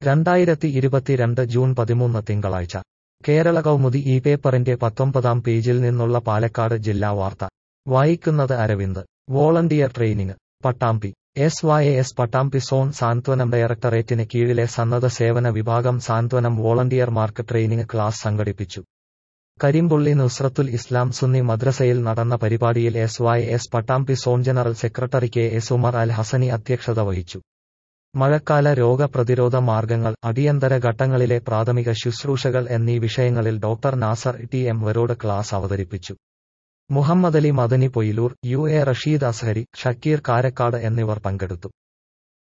രണ്ടായിരത്തി ഇരുപത്തിരണ്ട് ജൂൺ പതിമൂന്ന് തിങ്കളാഴ്ച കേരള കൗമുദി ഈ പേപ്പറിന്റെ പത്തൊമ്പതാം പേജിൽ നിന്നുള്ള പാലക്കാട് ജില്ലാ വാർത്ത വായിക്കുന്നത് Aravind volunteer training Pattambi S Y S Pattambi zone സാന്ത്വനം ഡയറക്ടറേറ്റിന് കീഴിലെ സന്നദ്ധ സേവന വിഭാഗം സാന്ത്വനം വോളണ്ടിയർമാർക്ക് ട്രെയിനിങ് ക്ലാസ് സംഘടിപ്പിച്ചു കരിമ്പുള്ളി നുസ്രത്തുൽ ഇസ്ലാം സുന്നി മദ്രസയിൽ നടന്ന പരിപാടിയിൽ S Y S Pattambi zone general secretary K S Umar al Hasani അധ്യക്ഷത വഹിച്ചു മഴക്കാല രോഗപ്രതിരോധ മാർഗങ്ങൾ അടിയന്തര ഘട്ടങ്ങളിലെ പ്രാഥമിക ശുശ്രൂഷകൾ എന്നീ വിഷയങ്ങളിൽ ഡോക്ടർ നാസർ ടി എം വരോട് ക്ലാസ് അവതരിപ്പിച്ചു മുഹമ്മദലി മദനി പൊയിലൂർ യു എ റഷീദ് അസ്ഹരി ഷക്കീർ കാരക്കാട് എന്നിവർ പങ്കെടുത്തു